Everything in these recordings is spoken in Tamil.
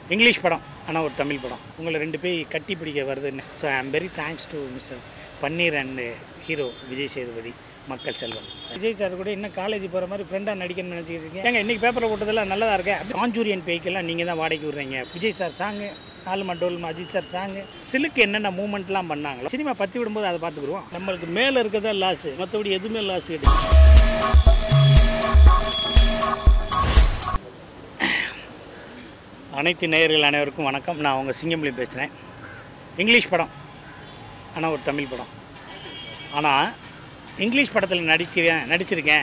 இங்கிலீஷ் படம் ஆனால் ஒரு தமிழ் படம் உங்களை ரெண்டு பேர் கட்டி பிடிக்க வருதுன்னு so I am very thanks to mister Panneer and hero Vijay Sethupathi மக்கள் செல்வம் விஜய் சார் கூட இன்னும் காலேஜ் போகிற மாதிரி ஃப்ரெண்டாக நடிக்கணும்னு நினச்சிக்கிட்டு இருக்கேன் ஏங்க இன்றைக்கி பேப்பரில் போட்டதெல்லாம் நல்லதாக இருக்கேன் காஞ்சூரியன் பேய்க்கெல்லாம் நீங்கள் தான் வாடகைக்கு விட்றீங்க விஜய் சார் சாங்கு ஆல்மா டோல்மா அஜித் சார் சாங்கு சிலுக்கு என்னென்ன மூமெண்ட்லாம் பண்ணாங்களோ சினிமா பற்றி விடும்போது அதை பார்த்துக்குருவோம் நம்மளுக்கு மேலே இருக்கிறதா லாஸு மற்றபடி எதுவுமே லாஸ் கிடையாது அனைத்து நேயர்கள் அனைவருக்கும் வணக்கம் நான் உங்கள் சிங்கம்பளி பேசுகிறேன் இங்கிலீஷ் படம் ஆனால் ஒரு தமிழ் படம் ஆனால் இங்கிலீஷ் படத்தில் நடிக்கிறேன் நடிச்சிருக்கேன்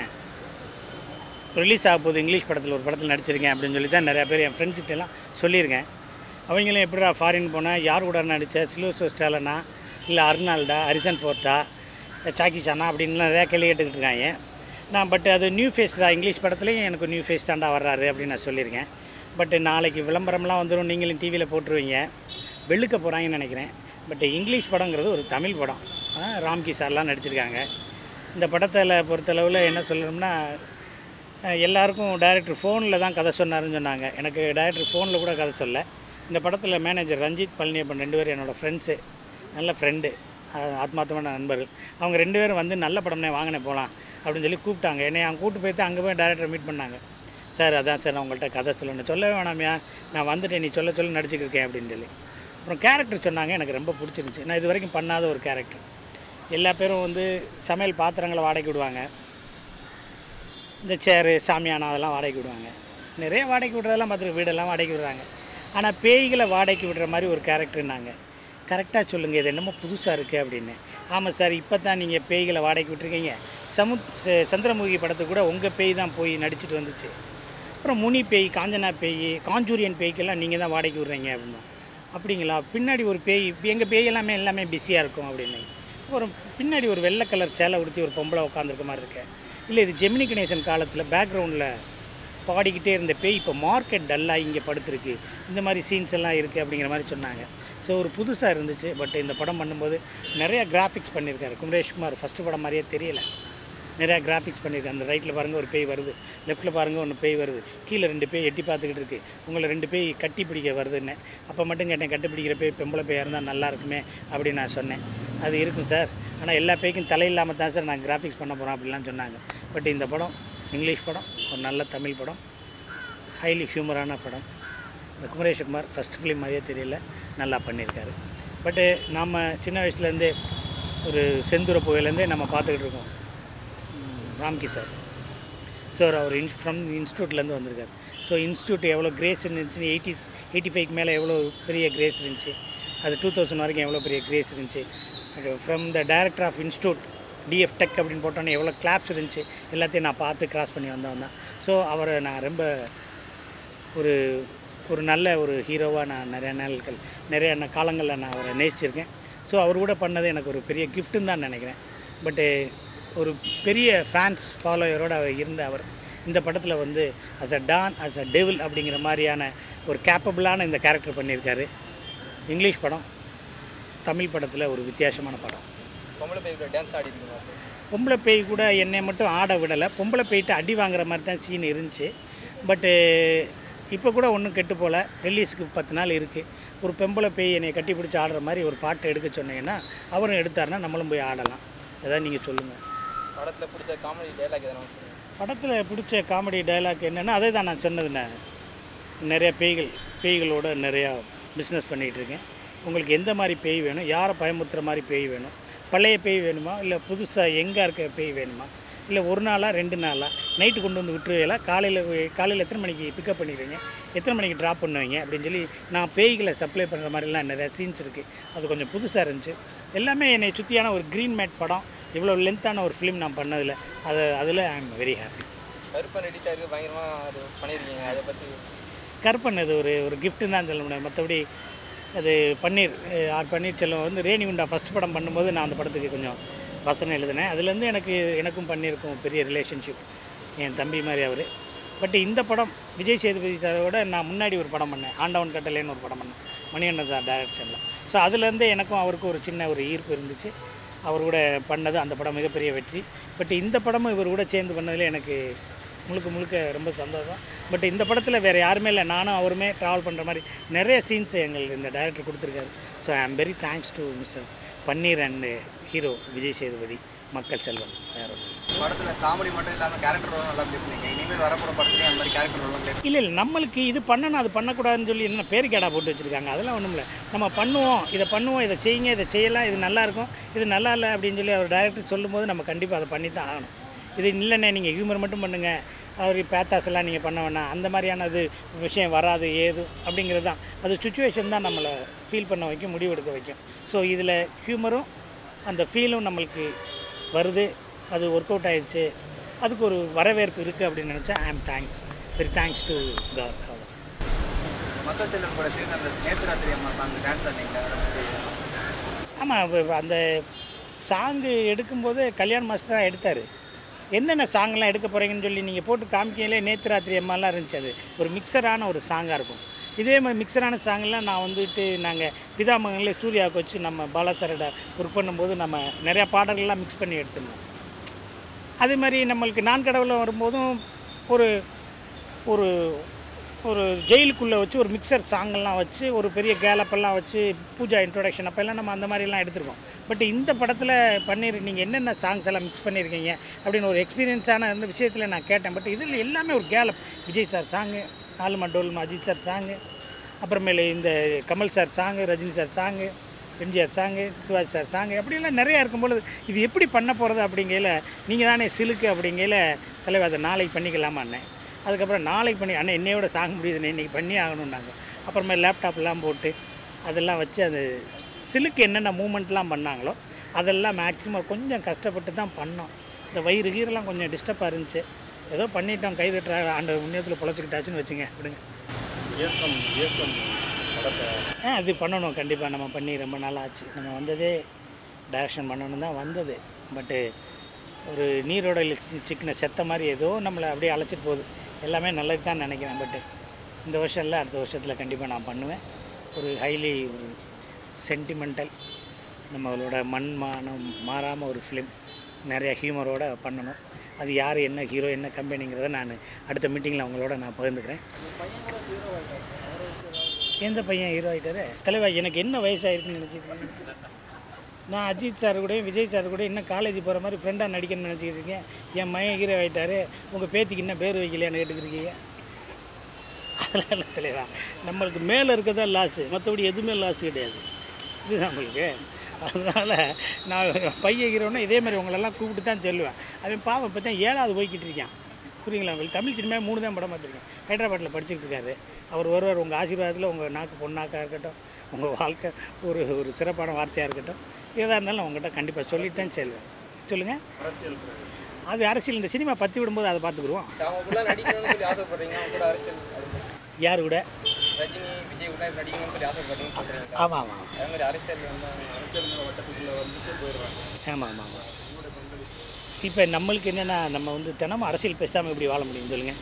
ரிலீஸ் ஆக போகுது இங்கிலீஷ் படத்தில் ஒரு படத்தில் நடிச்சிருக்கேன் அப்படின்னு சொல்லி தான் நிறையா பேர் என் ஃப்ரெண்ட்ஸ்கிட்ட எல்லாம் சொல்லியிருக்கேன் அவங்களும் எப்படிடா ஃபாரின் போனேன் யார் கூட நடித்த சிலோசோ ஸ்டாலனா இல்லை அர்னால்டா ஹரிசன் ஃபோர்ட்டா சாக்கி சானா அப்படின்லாம் நிறையா கேள்வி கேட்டுக்கிட்டு இருக்காங்க நான் பட் அது நியூ ஃபேஸ் தான் இங்கிலீஷ் படத்துலேயும் எனக்கு நியூ ஃபேஸ் தாண்டா வர்றாரு அப்படின்னு நான் சொல்லியிருக்கேன் பட் நாளைக்கு விளம்பரம்லாம் வந்துடும் நீங்களும் டிவியில் போட்டுருவீங்க வெளுக்க போகிறாங்கன்னு நினைக்கிறேன் பட் இங்கிலீஷ் படங்கிறது ஒரு தமிழ் படம் ஆ, ராம்கி சார்லாம் நடிச்சிருக்காங்க இந்த படத்தில் பொறுத்தளவில் என்ன சொல்லணும்னா அஹ், எல்லாருக்கும் டைரக்டர் ஃபோனில் தான் கதை சொன்னாருன்னு சொன்னாங்க எனக்கு டைரக்டர் ஃபோனில் கூட கதை சொல்ல இந்த படத்தில் மேனேஜர் ரஞ்சித் பழனியப்பன் ரெண்டு பேரும் என்னோடய ஃப்ரெண்ட்ஸு நல்ல ஃப்ரெண்டு ஆத்மார்த்தமான நண்பர்கள் அவங்க ரெண்டு பேரும் வந்து நல்ல படம்னே வாங்கினே போகலாம் அப்படின்னு சொல்லி கூப்பிட்டாங்க என்னை அவங்க கூப்பிட்டு போயிட்டு அங்கே போய் டைரக்டரை மீட் பண்ணாங்க சார் அதான் சார் நான் உங்கள்கிட்ட கதை சொல்லணும் சொல்லவே வேணாமியா நான் வந்துட்டேன் நீ சொல்ல சொல்ல நடிச்சுட்டு இருக்கேன் அப்படின்னு சொல்லி அப்புறம் கேரக்டர் சொன்னாங்க எனக்கு ரொம்ப பிடிச்சிருந்துச்சி நான் இது வரைக்கும் பண்ணாத ஒரு கேரக்டர் எல்லா பேரும் வந்து சமையல் பாத்திரங்களை வாடகைக்கு விடுவாங்க இந்த சேரு சாமியானா அதெல்லாம் வாடகைக்கு விடுவாங்க நிறைய வாடகைக்கு விடுறதெல்லாம் பார்த்துருக்கு வீடெல்லாம் வாடகைக்கு விடுறாங்க ஆனால் பேய்களை வாடகைக்கு விடுற மாதிரி ஒரு கேரக்டர்னாங்க கரெக்டாக சொல்லுங்கள் இது என்னமோ புதுசாக இருக்குது அப்படின்னு ஆமாம் சார் இப்போ தான் நீங்கள் பேய்களை வாடகைக்கு விட்டுருக்கீங்க சமுத் ச- சந்திரமுகி படத்துக்கு கூட உங்கள் பேய் தான் போய் நடிச்சிட்டு வந்துச்சு அப்புறம் முனி பேய் காஞ்சனா பேய் காஞ்சூரியன் பேய்க்கெல்லாம் நீங்கள் தான் வாடகைக்கு விடுறீங்க அப்படின்னா அப்படிங்களா பின்னாடி ஒரு பேய் எங்கள் பேய் எல்லாமே எல்லாமே பிஸியாக இருக்கும் அப்படின்னு அப்புறம் பின்னாடி ஒரு வெள்ளை கலர் சேலை உடுத்தி ஒரு பொம்பளை உட்காந்துருக்க மாதிரி இருக்கு இல்லை இது ஜெமினி கணேசன் காலத்தில் பேக்ரவுண்டில் பாடிக்கிட்டே இருந்த பேய் இப்போ மார்க்கெட் டல்லாக இங்கே படுத்துருக்கு இந்த மாதிரி சீன்ஸ் எல்லாம் இருக்குது அப்படிங்கிற மாதிரி சொன்னாங்க ஸோ ஒரு புதுசாக இருந்துச்சு பட் இந்த படம் பண்ணும்போது நிறைய கிராஃபிக்ஸ் பண்ணியிருக்காரு குமரேஷ்குமார் ஃபஸ்ட்டு படம் மாதிரியே தெரியல நிறையா கிராஃபிக்ஸ் பண்ணியிருக்காரு அந்த ரைட்டில் பாருங்கள் ஒரு பேய் வருது லெஃப்ட்டில் பாருங்கள் ஒன்று பேய் வருது கீழே ரெண்டு பேய் எட்டி பார்த்துக்கிட்டு இருக்கு உங்களை ரெண்டு பேய் கட்டி பிடிக்க வருதுன்னு அப்போ மட்டும் கேட்டேன் கட்டி பிடிக்கிற பேய் பெம்பளை பேயாக இருந்தால் நல்லா இருக்குமே அப்படின்னு நான் சொன்னேன் அது இருக்கும் சார் ஆனால் எல்லா பேய்க்கும் தலை இல்லாமல் தான் சார் நான் கிராஃபிக்ஸ் பண்ண போகிறோம் அப்படிலாம் சொன்னாங்க பட் இந்த படம் இங்கிலீஷ் படம் ஒரு நல்ல தமிழ் படம் ஹைலி ஹியூமரான படம் இந்த குமரேஷ்குமார் ஃபஸ்ட் ஃபிலிம் மாதிரியே தெரியல நல்லா பண்ணியிருக்காரு பட்டு நாம் சின்ன வயசுலேருந்தே ஒரு செந்தூர புகையிலேருந்தே நம்ம பார்த்துக்கிட்டு இருக்கோம் ம், ராம்கி சார் சார் அவர் இன் ஃப்ரம் இன்ஸ்டியூட்லேருந்து வந்திருக்காரு ஸோ இன்ஸ்டியூட் எவ்வளோ கிரேஸ் இருந்துச்சுன்னு எயிட்டிஸ் எயிட்டி ஃபைவ்க்கு மேலே எவ்வளோ பெரிய கிரேஸ் இருந்துச்சு அது டூ தௌசண்ட் வரைக்கும் எவ்வளோ பெரிய கிரேஸ் இருந்துச்சு from the director of institute D F tech அப்படின்னு போட்டோன்னே எவ்வளோ கிளாப்ஸ் இருந்துச்சு எல்லாத்தையும் நான் பார்த்து கிராஸ் பண்ணி வந்தவன் தான் ஸோ அவரை நான் ரொம்ப ஒரு ஒரு நல்ல ஒரு ஹீரோவாக நான் நிறைய நாட்கள் நிறைய ந- காலங்களில் நான் அவரை நேசிச்சிருக்கேன் ஸோ அவர் கூட பண்ணது எனக்கு ஒரு பெரிய கிஃப்ட்டுன்னு தான் நினைக்கிறேன் பட்டு ஒரு பெரிய ஃபேன்ஸ் ஃபாலோயரோடு அவர் இருந்த அவர் இந்த படத்தில் வந்து as a don as a devil அப்படிங்கிற மாதிரியான ஒரு கேப்பபிளான இந்த கேரக்டர் பண்ணியிருக்காரு இங்கிலீஷ் படம் தமிழ் படத்தில் ஒரு வித்தியாசமான படம் பொம்பளை பேய் கூட டான்ஸ் ஆடி இருக்கீங்களா சார் பொம்பளை பேய் கூட என்னை மட்டும் ஆட விடலை பொம்பளை பேய்ட்டு அடி வாங்குற மாதிரி தான் சீன் இருந்துச்சு பட்டு இப்போ கூட ஒன்றும் கெட்டு போகல ரிலீஸுக்கு பத்து நாள் இருக்குது ஒரு பொம்பளை பேய் என்னை கட்டி பிடிச்சி ஆடுற மாதிரி ஒரு பாட்டை எடுக்க சொன்னீங்கன்னா அவரும் எடுத்தாருன்னா நம்மளும் போய் ஆடலாம் அதான் நீங்கள் சொல்லுங்கள் படத்தில் பிடிச்ச காமெடி டைலாக் எதனா சொல்லுங்க படத்தில் பிடிச்ச காமெடி டயலாக் என்னென்னா அதே தான் நான் சொன்னது நான் நிறைய பேய்கள் பேய்களோட நிறையா பிஸ்னஸ் பண்ணிகிட்டு இருக்கேன் உங்களுக்கு எந்த மாதிரி பேய் வேணும் யாரை பயமுறுத்துற மாதிரி பேய் வேணும் பழைய பேய் வேணுமா இல்லை புதுசாக எங்கே இருக்க பேய் வேணுமா இல்லை ஒரு நாளாக ரெண்டு நாளாக நைட்டு கொண்டு வந்து விட்டுருவீங்களா காலையில் காலையில் எத்தனை மணிக்கு பிக்கப் பண்ணிடுவீங்க எத்தனை மணிக்கு ட்ராப் பண்ணுவீங்க அப்படின்னு சொல்லி நான் பேய்களை சப்ளை பண்ணுற மாதிரிலாம் நிறைய சீன்ஸ் இருக்குது அது கொஞ்சம் புதுசாக இருந்துச்சு எல்லாமே என்னை சுற்றியான ஒரு க்ரீன் மேட் படம் இவ்வளோ லென்த்தான ஒரு ஃபிலிம் நான் பண்ணதில் அது அதில் I am very happy Karuppan ரெடி சாருக்கு பயங்கரமாக அது பண்ணியிருக்கீங்க அதை பற்றி கருப்பன் அது ஒரு ஒரு கிஃப்ட்டுன்னு தான் சொல்ல முடியும் மற்றபடி அது பன்னீர் அஹ் ஆர் பன்னீர்செல்வம் வந்து ரேணி உண்டா ஃபஸ்ட் படம் பண்ணும்போது நான் அந்த படத்துக்கு கொஞ்சம் வசனம் எழுதினேன் அதுலேருந்து எனக்கு எனக்கும் பன்னீருக்கும் பெரிய ரிலேஷன்ஷிப் என் தம்பி மாதிரி அவர் பட் இந்த படம் விஜய் சேதுபதி சாரோட நான் முன்னாடி ஒரு படம் பண்ணேன் ஆண்டவன் கட்டளைன்னு ஒரு படம் பண்ணேன் மணிகண்டன் சார் டைரக்ஷனில் ஸோ அதுலேருந்தே எனக்கும் அவருக்கும் ஒரு சின்ன ஒரு ஈர்ப்பு இருந்துச்சு அவர் கூட பண்ணது அந்த படம் மிகப்பெரிய வெற்றி பட் இந்த படமும் இவர் கூட சேர்ந்து பண்ணதில் எனக்கு முழுக்க முழுக்க ரொம்ப சந்தோஷம் பட் இந்த படத்தில் வேறு யாருமே இல்லை நானும் அவருமே ட்ராவல் பண்ணுற மாதிரி நிறைய சீன்ஸ் எங்களுக்கு இந்த டைரக்டர் கொடுத்துருக்காரு so I am very thanks to mister Panneer and hero Vijay Sethupathi மக்கள் செல்வன் வேறு படத்துல காமெடி மட்டும் இல்லாம கேரக்டர் ரோலும் நல்லா ப்ளே பண்ணீங்க இனிமேல் வரப்போற படத்துலயும் அந்த மாதிரி கேரக்டர் ரோலும் ப்ளே இல்லை இல்லை நம்மளுக்கு இது பண்ணணும் அது பண்ணக்கூடாதுன்னு சொல்லி என்ன பேர் கேடா போட்டு வச்சுருக்காங்க அதெல்லாம் ஒன்றும் இல்லை நம்ம பண்ணுவோம் இதை பண்ணுவோம் இதை செய்யுங்க இதை செய்யலாம் இது நல்லா இருக்கும் இது நல்லா இல்லை அப்படின்னு சொல்லி அவர் டைரக்டர் சொல்லும்போது நம்ம கண்டிப்பாக அதை பண்ணி தான் ஆகணும் இது இல்லைண்ணே நீங்கள் ஹியூமர் மட்டும் பண்ணுங்கள் அவர் பேத்தாஸ் எல்லாம் நீங்கள் பண்ண வேணாம் அந்த மாதிரியான அது விஷயம் வராது ஏது அப்படிங்கிறது தான் அது சுச்சுவேஷன் தான் நம்மளை ஃபீல் பண்ண வைக்கும் முடிவெடுக்க வைக்கும் ஸோ இதில் ஹியூமரும் அந்த ஃபீலும் நம்மளுக்கு வருது அது ஒர்க் அவுட் ஆயிடுச்சு அதுக்கு ஒரு வரவேற்பு இருக்குது அப்படின்னு நினச்சா I am thanks very thanks to god அவ்வளோ மக்கள் செல்வன் கூட சேர்ந்து அந்த நேத்து ராத்திரி அம்மா சாங் டான்ஸ் ஆடினீங்க அதை பத்தி ஆமாம் அந்த சாங்கு எடுக்கும்போது கல்யாண் மாஸ்டர் தான் எடுத்தார் என்னென்ன சாங்லாம் எடுக்க போகிறீங்கன்னு சொல்லி நீங்கள் போட்டு காமிக்கையிலே நேத்து ராத்திரி அம்மாலாம் இருந்துச்சு அது ஒரு மிக்சரான ஒரு சாங்காக இருக்கும் இதே மாதிரி மிக்சரான சாங்கெல்லாம் நான் வந்துட்டு நாங்கள் பிதாமகங்களே சூர்யாவுக்கு வச்சு நம்ம பாலாசாரோட ஒர்க் பண்ணும்போது நம்ம நிறையா பாடல்கள்லாம் மிக்ஸ் பண்ணி எடுத்துருந்தோம் அதே மாதிரி நம்மளுக்கு நான் கடவுளில் வரும்போதும் ஒரு ஒரு ஒரு ஜெயிலுக்குள்ளே வச்சு ஒரு மிக்சர் சாங்கெல்லாம் வச்சு ஒரு பெரிய கேலப்பெல்லாம் வச்சு பூஜா இன்ட்ரோடக்ஷன் அப்போல்லாம் நம்ம அந்த மாதிரிலாம் எடுத்திருக்கோம் பட் இந்த படத்தில் பண்ணிரு நீங்கள் என்னென்ன சாங்ஸ் எல்லாம் மிக்ஸ் பண்ணியிருக்கீங்க அப்படின்னு ஒரு எக்ஸ்பீரியன்ஸான இந்த விஷயத்தில் நான் கேட்டேன் பட் இதில் எல்லாமே ஒரு கேலப் Vijay sir song Aaluma Doluma Ajith sir song அப்புறமேலு இந்த Kamal sir song Rajini sir song MGR song Sivaji sir song அப்படியெல்லாம் நிறையா இருக்கும்பொழுது இது எப்படி பண்ண போகிறது அப்படிங்கையில் நீங்கள் தானே சிலுக்கு அப்படிங்கையில் தலைவர் அதை நாளைக்கு பண்ணிக்கலாமாண்ணே அதுக்கப்புறம் நாளைக்கு பண்ணி அண்ணன் என்னையோட சாங் முடியுதுண்ணே இன்றைக்கி பண்ணி ஆகணுன்னாங்க அப்புறமே லேப்டாப்லாம் போட்டு அதெல்லாம் வச்சு அது சிலுக்கு என்னென்ன மூமெண்ட்லாம் பண்ணாங்களோ அதெல்லாம் மேக்ஸிமம் கொஞ்சம் கஷ்டப்பட்டு தான் பண்ணோம் இந்த வயிறு கீரெல்லாம் கொஞ்சம் டிஸ்டர்பாக இருந்துச்சு ஏதோ பண்ணிட்டோம் கை தட்டுற ஆண்டு முன்னேற்றத்தில் பொழைச்சிக்கிட்டாச்சுன்னு வச்சுங்க விடுங்க ஆ அது பண்ணணும் கண்டிப்பாக நம்ம பண்ணி ரொம்ப நாள் ஆச்சு நம்ம வந்ததே டைரக்ஷன் பண்ணணும் தான் வந்தது பட்டு ஒரு நீரோட சிக்கின செத்த மாதிரி ஏதோ நம்மளை அப்படியே அழைச்சிட்டு போகுது எல்லாமே நல்லது தான் நினைக்கிறேன் பட்டு இந்த வருஷம் இல்லை அடுத்த வருஷத்தில் கண்டிப்பாக நான் பண்ணுவேன் ஒரு ஹைலி ஒரு சென்டிமெண்டல் நம்மளோட மண் மானம் மாறாமல் ஒரு ஃபிலிம் நிறைய ஹியூமரோட பண்ணணும் அது யார் என்ன ஹீரோ என்ன கம்பெனிங்கிறத நான் அடுத்த மீட்டிங்கில் அவங்களோட நான் பகிர்ந்துக்கிறேன் எந்த பையன் ஹீரோ ஆகிட்டாரு தலைவா எனக்கு என்ன வயசாயிருக்குன்னு நினச்சிட்டு இருக்கீங்க நான் அஜித் சார் கூட விஜய் சார் கூட இன்னும் காலேஜ் போகிற மாதிரி ஃப்ரெண்டாக நடிக்கணும்னு நினச்சிக்கிட்டு இருக்கேன் என் மயன் ஹீரோ ஆகிட்டாரு உங்கள் பேத்திக்கு இன்னும் பேர் வைக்கலையான்னு கேட்டுக்கிறீங்க அதெல்லாம் இல்லை தலைவா நம்மளுக்கு மேலே இருக்கிறதா லாஸு மற்றபடி எதுவுமே லாஸ் கிடையாது இது நம்மளுக்கு அதனால் நான் பையன் ஹீரோன்னா இதே மாதிரி உங்களெல்லாம் கூப்பிட்டு தான் சொல்லுவேன் அவன் பாவம் இப்போ தான் ஏழாவது போய்கிட்டு இருக்கான் புரியுங்களா உங்களுக்கு தமிழ் சினிமா மூணு தான் படம் பார்த்துருக்கேன் ஹைதராபாத்தில் படிச்சுட்டு இருக்காரு அவர் வருவார் உங்கள் ஆசீர்வாதத்தில் உங்கள் நாக்கு பொண்ணாக்காக இருக்கட்டும் உங்கள் வாழ்க்கை ஒரு ஒரு சிறப்பான வார்த்தையாக இருக்கட்டும் எதாக இருந்தாலும் நான் உங்கள்கிட்ட கண்டிப்பாக சொல்லிட்டு தான் செல்வேன் சொல்லுங்கள் அது அரசியல் இந்த சினிமா பற்றி விடும்போது அதை பார்த்துக்குருவோம் அவங்க கூட நடிக்கணும்னு சொல்லி ஆசைப்படுறீங்க அவங்க கூட அரசியல் அது மாதிரி. யார் கூட ரஜினி விஜய் கூட நடிக்கணும்னு சொல்லி ஆசைப்படுறீங்கன்னு சொல்றீங்க ஆமாம் ஆமாம் அதே மாதிரி அரசியல் வந்தாங்க அரசியல் வட்டத்துக்குள்ள வந்துட்டு போயிடுறாங்க ஆமாம் ஆமாம் ஆமாம் இப்போ நம்மளுக்கு என்னென்னா நம்ம வந்து தினமும் அரசியல் பேசாமல் எப்படி வாழ முடியும் சொல்லுங்கள்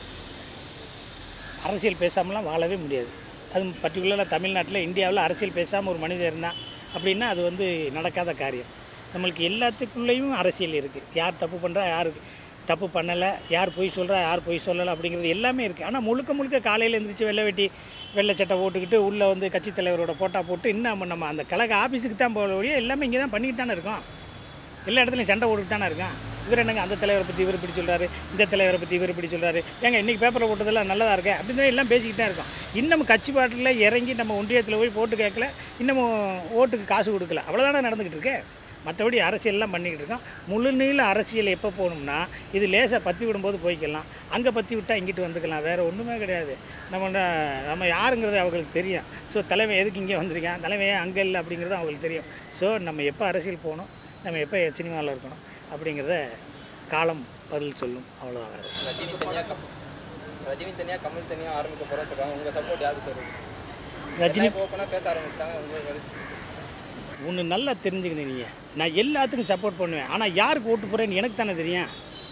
அரசியல் பேசாமலாம் வாழவே முடியாது அது பர்டிகுலராக தமிழ்நாட்டில் இந்தியாவில் அரசியல் பேசாமல் ஒரு மனிதர் இருந்தான் அப்படின்னா அது வந்து நடக்காத காரியம் நம்மளுக்கு எல்லாத்துக்குள்ளேயும் அரசியல் இருக்குது யார் தப்பு பண்ணுறா யார் தப்பு பண்ணலை யார் பொய் சொல்கிறா யார் பொய் சொல்லலை அப்படிங்கிறது எல்லாமே இருக்குது ஆனால் முழுக்க முழுக்க காலையில் எழுந்திரிச்சு வெள்ளை வெட்டி வெள்ளை சட்டை போட்டுக்கிட்டு உள்ளே வந்து கட்சித் தலைவரோட போட்டா போட்டு இன்னும் நம்ம அந்த கழக ஆஃபீஸுக்கு தான் போகிற வழியே எல்லாமே இங்கே தான் பண்ணிக்கிட்டு தானே இருக்கோம் எல்லா இடத்துலையும் சண்டை போட்டுட்டு தானே இருக்கான் இவர் என்னங்க அந்த தலைவரை பற்றி இவர் இப்படி சொல்கிறாரு இந்த தலைவரை பற்றி இவர் இப்படி சொல்கிறாரு ஏங்க இன்றைக்கி பேப்பரில் போட்டதெல்லாம் நல்லதாக இருக்கே அப்படின்னு எல்லாம் பேசிக்கிட்டு தான் இருக்கோம் இன்னமும் கட்சி பாட்டில் இறங்கி நம்ம ஒன்றியத்தில் போய் போட்டு கேட்கல இன்னமும் ஓட்டுக்கு காசு கொடுக்கல அவ்வளோதானே நடந்துக்கிட்டு இருக்கு மற்றபடி அரசியல்லாம் பண்ணிக்கிட்டு இருக்கோம் முழு நீள அரசியல் எப்போ போகணும்னா இது லேசாக பற்றி விடும்போது போய்க்கலாம் அங்கே பற்றி விட்டால் இங்கிட்டு வந்துக்கலாம் வேறு ஒன்றுமே கிடையாது நம்ம ந- நம்ம யாருங்கிறது அவங்களுக்கு தெரியும் ஸோ தலைவன் எதுக்கு இங்கே வந்திருக்கான் தலைவன் ஏன் அங்கே இல்லை அப்படிங்கிறது அவங்களுக்கு தெரியும் ஸோ நம்ம எப்போ அரசியல் போகணும் நம்ம எப்போ சினிமாவில் இருக்கணும் அப்படிங்கிறத காலம் பதில் சொல்லும் அவ்வளோதான் வேறு ரஜினி தனியாக கம் ரஜினி தனியாக கமல் தனியாக ஆரம்பிக்க போகிறோம் சொல்கிறாங்க உங்கள் சப்போர்ட் யாருக்கு சார் ரஜினி ஓப்பனாக பேச ஆரம்பிச்சிட்டாங்க உங்களுக்கு ஒன்று நல்லா தெரிஞ்சுக்கணும் நீங்கள் நான் எல்லாத்துக்கும் சப்போர்ட் பண்ணுவேன் ஆனால் யாருக்கு ஓட்டு போகிறேன்னு எனக்கு தானே தெரியும்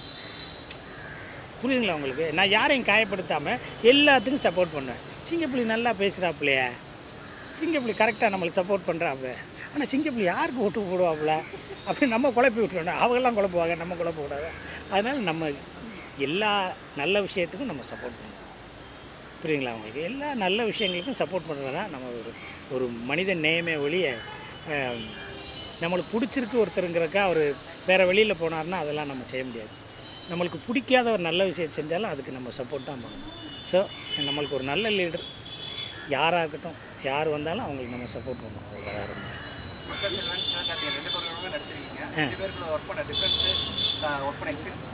புரியுதுங்களா உங்களுக்கு நான் யாரையும் காயப்படுத்தாமல் எல்லாத்துக்கும் சப்போர்ட் பண்ணுவேன் சிங்கப்புலி நல்லா பேசுகிறாப்புலையே சிங்கப்புலி கரெக்டாக நம்மளுக்கு சப்போர்ட் பண்ணுறாப்புல ஆனால் சிங்கப்புலி யாருக்கு ஓட்டு போடுவாப்புல அப்படின்னு நம்ம குழப்பி விட்டுருவோம் அவங்கெல்லாம் குழப்புவாங்க நம்ம குழப்ப கூடாது அதனால் நம்ம எல்லா நல்ல விஷயத்துக்கும் நம்ம சப்போர்ட் பண்ணணும் புரியுதுங்களா அவங்களுக்கு எல்லா நல்ல விஷயங்களுக்கும் சப்போர்ட் பண்ணுறது தான் நம்ம ஒரு ஒரு மனித நேயமே ஒழிய அஹ், நம்மளுக்கு பிடிச்சிருக்கு ஒருத்தருங்கிறக்கா அவர் வேறு வெளியில் போனார்னா அதெல்லாம் நம்ம செய்ய முடியாது நம்மளுக்கு பிடிக்காத ஒரு நல்ல விஷயம் செஞ்சாலும் அதுக்கு நம்ம சப்போர்ட் தான் பண்ணணும் ஸோ நம்மளுக்கு ஒரு நல்ல லீடர் யாராக இருக்கட்டும் யார் வந்தாலும் அவங்களுக்கு நம்ம சப்போர்ட் பண்ணணும் அவ்வளோ வேறு ஒன்றும் இல்லை. மக்கள் செல்வன் சிவகார்த்திகேயன் ரெண்டு பேருமே நடிச்சிருக்கீங்க ரெண்டு பேருக்குள்ள ஒர்க் பண்ண டிஃப்ரென்ஸு ஒர்க் பண்ண எக்ஸ்பீரியன்ஸ்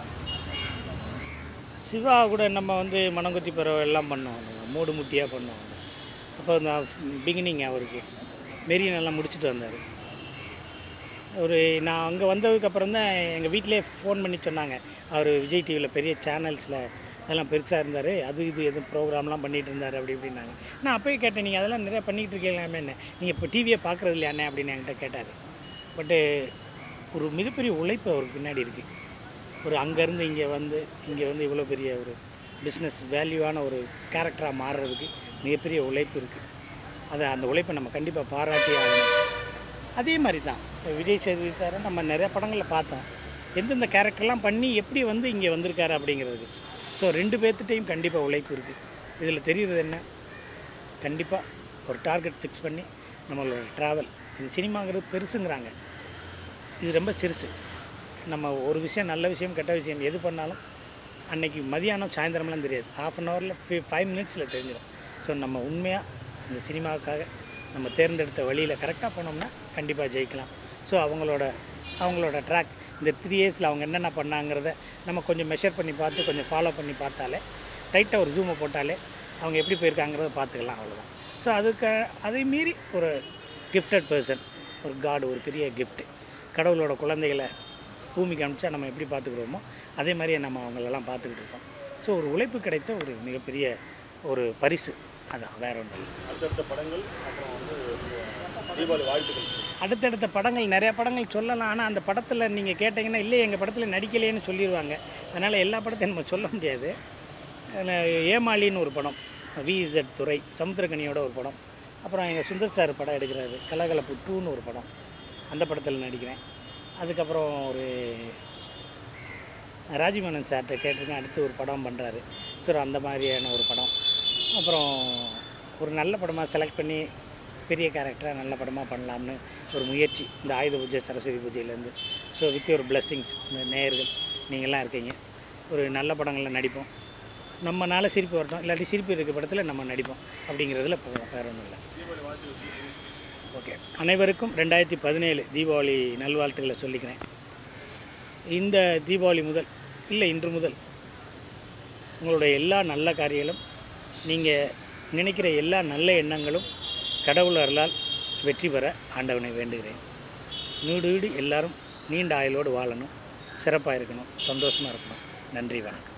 சிவா கூட நம்ம வந்து மனங்குத்தி பறவை எல்லாம் பண்ணோம் மூடு முட்டியாக பண்ணோம் அப்போ அந்த பிகினிங் அவருக்கு மெரின் எல்லாம் முடிச்சுட்டு வந்தார் ஒரு நான் அங்கே வந்ததுக்கப்புறம் தான் எங்கள் வீட்டிலே ஃபோன் பண்ணி சொன்னாங்க அவர் விஜய் டிவியில் பெரிய சேனல்ஸில் அதெல்லாம் பெருசாக இருந்தார் அது இது எதுவும் ப்ரோக்ராம்லாம் பண்ணிகிட்டு இருந்தார் அப்படி இப்படின்னாங்க நான் அப்போயே கேட்டேன் நீங்கள் அதெல்லாம் நிறையா பண்ணிகிட்டு இருக்கீங்களாமே என்ன நீங்கள் இப்போ டிவியை பார்க்குறது இல்லையாண்ணே அப்படின்னு என்கிட்ட கேட்டார் பட்டு ஒரு மிகப்பெரிய உழைப்பு அவருக்கு பின்னாடி இருக்குது ஒரு அங்கேருந்து இங்கே வந்து இங்கே வந்து இவ்வளோ பெரிய ஒரு பிஸ்னஸ் வேல்யூவான ஒரு கேரக்டராக மாறுறதுக்கு மிகப்பெரிய உழைப்பு இருக்குது அதை அந்த உழைப்பை நம்ம கண்டிப்பாக பாராட்டி ஆகணும் அதே மாதிரி தான் இப்போ விஜய் சேதுபதி சாரை நம்ம நிறைய படங்களில் பார்த்தோம் எந்தெந்த கேரக்டர்லாம் பண்ணி எப்படி வந்து இங்கே வந்திருக்காரு அப்படிங்கிறது ஸோ ரெண்டு பேர்த்திட்டையும் கண்டிப்பாக உழைப்பு இருக்குது இதில் தெரியுறது என்ன கண்டிப்பாக ஒரு டார்கெட் ஃபிக்ஸ் பண்ணி நம்மளோட ட்ராவல் இது சினிமாங்கிறது பெருசுங்கிறாங்க இது ரொம்ப சிறுசு நம்ம ஒரு விஷயம் நல்ல விஷயம் கெட்ட விஷயம் எது பண்ணாலும் அன்னைக்கு மதியானம் சாயந்தரம்லாம் தெரியாது ஹாஃப் அன் ஹவரில் ஃபைவ் மினிட்ஸில் தெரிஞ்சிடும் ஸோ நம்ம உண்மையாக இந்த சினிமாவுக்காக நம்ம தேர்ந்தெடுத்த வழியில் கரெக்டாக போனோம்னா கண்டிப்பாக ஜெயிக்கலாம் ஸோ அவங்களோட அவங்களோட ட்ராக் இந்த த்ரீ இயர்ஸில் அவங்க என்னென்ன பண்ணாங்கிறத நம்ம கொஞ்சம் மெஷர் பண்ணி பார்த்து கொஞ்சம் ஃபாலோ பண்ணி பார்த்தாலே டைட்டாக ஒரு ஜூமை போட்டாலே அவங்க எப்படி போயிருக்காங்கிறத பார்த்துக்கலாம் அவ்வளோதான் ஸோ அதுக்கு அதை மீறி ஒரு கிஃப்டட் பர்சன் ஒரு காடு ஒரு பெரிய gift கடவுளோட குழந்தைகளை பூமிக்கு அனுப்பிச்சா நம்ம எப்படி பார்த்துக்கிறோமோ அதே மாதிரியே நம்ம அவங்களெல்லாம் பார்த்துக்கிட்டு இருக்கோம் ஸோ ஒரு உழைப்பு கிடைத்த ஒரு மிகப்பெரிய ஒரு பரிசு அதான் வேற ஒன்றும் இல்லை அடுத்தடுத்த படங்கள் அப்புறம் வந்து தீபாவளி வாழ்த்துக்கள் அடுத்தடுத்த படங்கள் நிறைய படங்கள் சொல்லலாம் ஆனால் அந்த படத்தில் நீங்கள் கேட்டிங்கன்னா இல்லை எங்கள் படத்தில் நடிக்கலையேன்னு சொல்லிடுவாங்க அதனால் எல்லா படத்தையும் நம்ம சொல்ல முடியாது அதில் ஏமாளின்னு ஒரு படம் விஇசட் துறை சமுத்திரகனியோட ஒரு படம் அப்புறம் எங்கள் சுந்தர் சார் படம் எடுக்கிறாரு கலகலப்பு டூன்னு ஒரு படம் அந்த படத்தில் நடிக்கிறேன் அதுக்கப்புறம் ஒரு ராஜீவனன் சார்கிட்ட கேட்டிருக்கேன் அடுத்து ஒரு படம் பண்ணுறாரு ஸோ அந்த மாதிரியான ஒரு படம் அப்புறம் ஒரு நல்ல படமாக செலக்ட் பண்ணி பெரிய கேரக்டராக நல்ல படமாக பண்ணலாம்னு ஒரு முயற்சி இந்த ஆயுத பூஜை சரஸ்வதி பூஜையிலேருந்து ஸோ வித் ஒரு பிளெஸ்ஸிங்ஸ் இந்த நேயர்கள் நீங்கள்லாம் இருக்கீங்க ஒரு நல்ல படங்களில் நடிப்போம் நம்மனால சிரிப்பு வரட்டும் இல்லாட்டி சிரிப்பு இருக்க படத்தில் நம்ம நடிப்போம் அப்படிங்கிறதுல போவோம் வேறு ஒன்றும் இல்லை ஓகே அனைவருக்கும் ரெண்டாயிரத்தி பதினேழு தீபாவளி நல்வாழ்த்துக்களை சொல்லிக்கிறேன் இந்த தீபாவளி முதல் இல்லை இன்று முதல் உங்களுடைய எல்லா நல்ல காரியங்களும் நீங்கள் நினைக்கிற எல்லா நல்ல எண்ணங்களும் கடவுள் அருளால் வெற்றி பெற ஆண்டவனை வேண்டுகிறேன் நீடு வீடு எல்லாரும் நீண்ட ஆயுளோடு வாழணும் சிறப்பாக இருக்கணும் சந்தோஷமாக இருக்கணும் நன்றி வணக்கம்